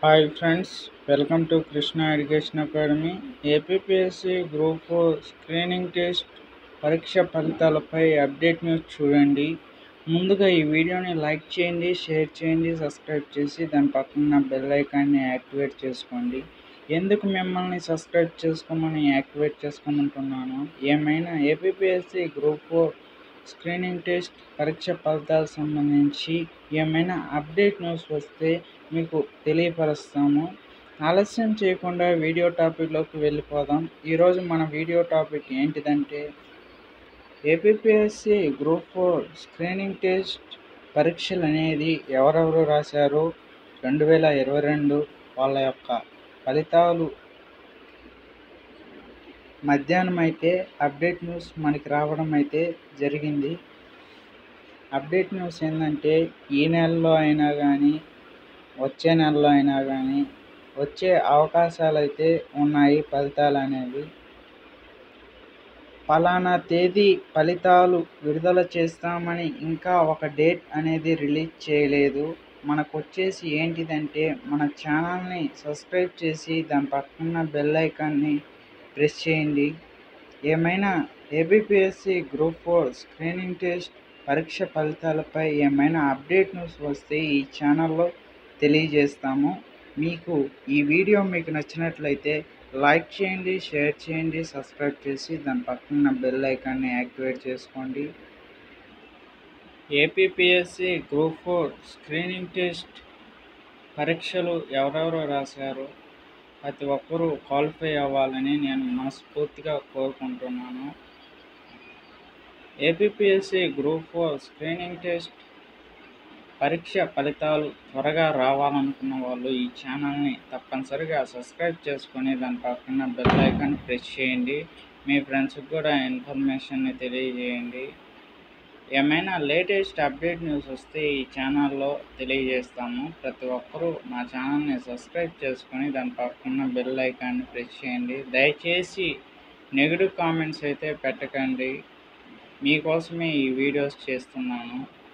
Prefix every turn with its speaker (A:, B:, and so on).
A: hi friends welcome to Krishna education academy APPSC group four screening test పరీక్ష ఫలితాలపై update news చూడండి ముందుగా ఈ వీడియోని లైక్ చేయండి షేర్ చేయండి సబ్స్క్రైబ్ చేసి దాని పక్కన బెల్ ఐకాన్ని యాక్టివేట్ చేసుకోండి ఎందుకు మిమ్మల్ని సబ్స్క్రైబ్ చేసుకోమని యాక్టివేట్ చేసుకోమంటున్నాను ఏమైనా APPSC group four screening test పరీక్ష ఫలితాలకు సంబంధించి ఏమైనా అప్డేట్ న్యూస్ వస్తే మీకు తెలియపరుస్తాము ఆలస్యం చేయకుండా వీడియో టాపిక్లోకి వెళ్ళిపోదాం ఈరోజు మన వీడియో టాపిక్ ఏంటిదంటే APPSC group four screening test పరీక్షలు అనేది ఎవరెవరు రాశారు రెండు వేల ఇరవై రెండు వాళ్ళ యొక్క ఫలితాలు మధ్యాహ్నం అయితే అప్డేట్ న్యూస్ మనకి రావడం అయితే జరిగింది అప్డేట్ న్యూస్ ఏంటంటే ఈ నెలలో అయినా కానీ వచ్చే నెలలో అయినా కానీ వచ్చే అవకాశాలు అయితే ఉన్నాయి ఫలితాలు అనేవి ఫలానా తేదీ ఫలితాలు విడుదల చేస్తామని ఇంకా ఒక డేట్ అనేది రిలీజ్ చేయలేదు మనకు వచ్చేసి ఏంటిదంటే మన ఛానల్ని సబ్స్క్రైబ్ చేసి దాని పక్కన బెల్ ఐకాన్ని ప్రెస్ చేయండి ఏమైనా APPSC group four screening test పరీక్ష ఫలితాలపై ఏమైనా అప్డేట్ న్యూస్ వస్తే ఈ ఛానల్లో తెలియజేస్తాము మీకు ఈ వీడియో మీకు నచ్చినట్లయితే లైక్ చేయండి షేర్ చేయండి సబ్స్క్రైబ్ చేసి దాని పక్కన బెల్ ఐకాన్ని యాక్టివేట్ చేసుకోండి APPSC group four screening test పరీక్షలు ఎవరెవరు రాశారు ప్రతి ఒక్కరూ క్వాలిఫై అవ్వాలని నేను మనస్ఫూర్తిగా కోరుకుంటున్నాను APPSC group four screening test పరీక్ష ఫలితాలు త్వరగా రావాలనుకున్న వాళ్ళు ఈ ఛానల్ని తప్పనిసరిగా సబ్స్క్రైబ్ చేసుకొని దాని పక్కన బెల్ ఐకాన్ ప్రెస్ చేయండి మీ ఫ్రెండ్స్కి కూడా ఇన్ఫర్మేషన్ని తెలియజేయండి ఏమైనా లేటెస్ట్ అప్డేట్ న్యూస్ వస్తే ఈ ఛానల్లో తెలియజేస్తాము ప్రతి ఒక్కరూ మా ఛానల్ని సబ్స్క్రైబ్ చేసుకొని దాని పక్కన బెల్ ఐకాన్ని ప్రెస్ చేయండి దయచేసి నెగిటివ్ కామెంట్స్ అయితే పెట్టకండి మీకోసమే ఈ వీడియోస్ చేస్తున్నాను